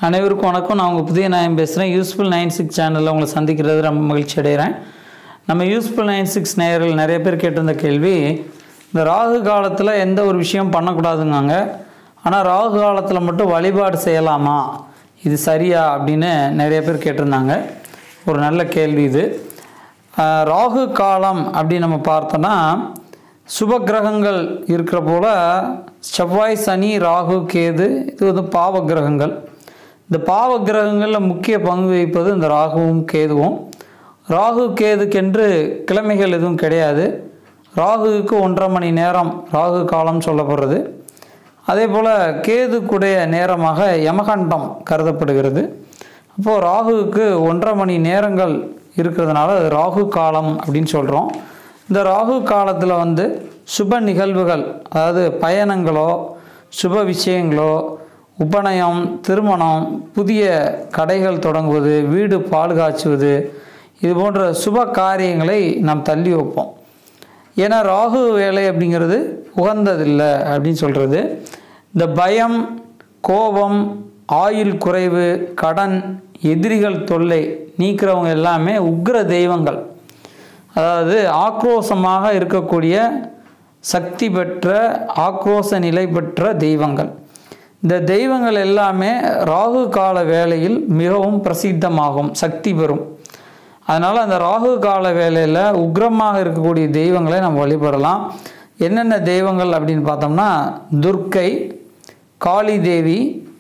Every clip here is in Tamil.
அனைவருக்கும் வணக்கம் நான் உங்கள் புதிய நாயம் பேசுகிறேன் யூஸ்ஃபுல் நைன் சிக்ஸ் சேனலில் உங்களை சந்திக்கிறது ரொம்ப மகிழ்ச்சி அடைகிறேன் நம்ம யூஸ்ஃபுல் நைன் சிக்ஸ் நேயர்கள் நிறைய பேர் கேட்டிருந்த கேள்வி இந்த ராகு காலத்தில் எந்த ஒரு விஷயம் பண்ணக்கூடாதுங்காங்க ஆனால் ராகு காலத்தில் மட்டும் வழிபாடு செய்யலாமா இது சரியா அப்படின்னு நிறைய பேர் கேட்டிருந்தாங்க ஒரு நல்ல கேள்வி இது ஆஹ் ராகு காலம் அப்படின்னு நம்ம பார்த்தோன்னா சுப கிரகங்கள் இருக்கிற போல செவ்வாய் சனி ராகு கேது இது வந்து பாவ கிரகங்கள் இந்த பாவ கிரகங்களில் முக்கிய பங்கு வகிப்பது இந்த ராகுவும் கேதுவும் ராகு கேதுக்கென்று கிழமைகள் எதுவும் கிடையாது ராகுவுக்கு ஒன்றரை மணி நேரம் ராகு காலம் சொல்லப்படுறது அதே போல் கேதுக்குடைய நேரமாக யமகண்டம் கருதப்படுகிறது அப்போது ராகுவுக்கு ஒன்றரை மணி நேரங்கள் இருக்கிறதுனால அது ராகு காலம் அப்படின்னு சொல்கிறோம் இந்த ராகு காலத்தில் வந்து சுப நிகழ்வுகள் அதாவது பயணங்களோ சுப விஷயங்களோ உபநயம் திருமணம் புதிய கடைகள் தொடங்குவது வீடு பால் காய்ச்சுவது இது போன்ற சுப காரியங்களை நாம் தள்ளி வைப்போம் ஏன்னா ராகு வேலை அப்படிங்கிறது உகந்ததில்லை அப்படின்னு சொல்கிறது இந்த பயம் கோபம் ஆயுள் குறைவு கடன் எதிரிகள் தொல்லை நீக்கிறவங்க எல்லாமே உக்ர தெய்வங்கள் அதாவது ஆக்ரோஷமாக இருக்கக்கூடிய சக்தி பெற்ற ஆக்ரோஷ நிலை பெற்ற தெய்வங்கள் இந்த தெய்வங்கள் எல்லாமே ராகு கால வேளையில் மிகவும் பிரசித்தமாகும் சக்தி பெறும் அதனால் அந்த ராகு கால வேலையில் உக்ரமாக இருக்கக்கூடிய தெய்வங்களை நம்ம வழிபடலாம் என்னென்ன தெய்வங்கள் அப்படின்னு பார்த்தோம்னா துர்க்கை காளி தேவி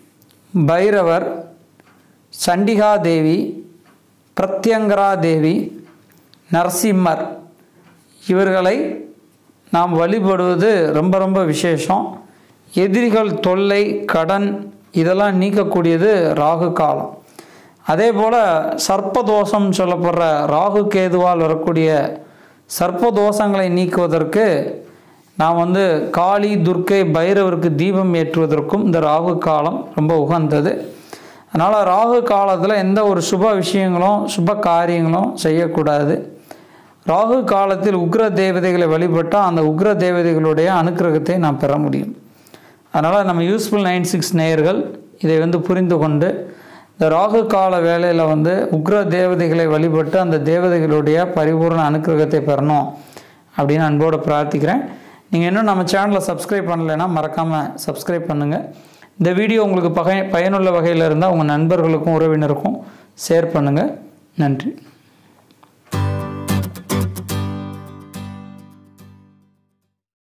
பைரவர் சண்டிகா தேவி பிரத்யங்கரா தேவி நரசிம்மர் இவர்களை நாம் வழிபடுவது ரொம்ப ரொம்ப விசேஷம் எதிரிகள் தொல்லை கடன் இதெல்லாம் நீக்கக்கூடியது ராகு காலம் அதே போல் சர்ப்பதோஷம் சொல்லப்படுற ராகு கேதுவால் வரக்கூடிய சர்ப்பதோஷங்களை நீக்குவதற்கு நாம் வந்து காளி துர்க்கை பைரவருக்கு தீபம் ஏற்றுவதற்கும் இந்த ராகு காலம் ரொம்ப உகந்தது அதனால் ராகு காலத்தில் எந்த ஒரு சுப விஷயங்களும் சுப காரியங்களும் செய்யக்கூடாது ராகு காலத்தில் உக்ர தேவதைகளை வழிபட்டால் அந்த உக்ர தேவதைகளுடைய அனுக்கிரகத்தை நாம் பெற முடியும் அதனால் நம்ம யூஸ்ஃபுல் நைன் சிக்ஸ் நேயர்கள் இதை வந்து புரிந்து கொண்டு இந்த ராகு கால வேலையில் வந்து உக்ர தேவதைகளை வழிபட்டு அந்த தேவதைகளுடைய பரிபூர்ண அனுக்கிரகத்தை பெறணும் அப்படின்னு அன்போடு பிரார்த்திக்கிறேன் நீங்கள் இன்னும் நம்ம சேனலை சப்ஸ்கிரைப் பண்ணலைன்னா மறக்காமல் சப்ஸ்கிரைப் பண்ணுங்கள் இந்த வீடியோ உங்களுக்கு பகை பயனுள்ள வகையில் இருந்தால் உங்கள் நண்பர்களுக்கும் உறவினருக்கும் ஷேர் பண்ணுங்கள் நன்றி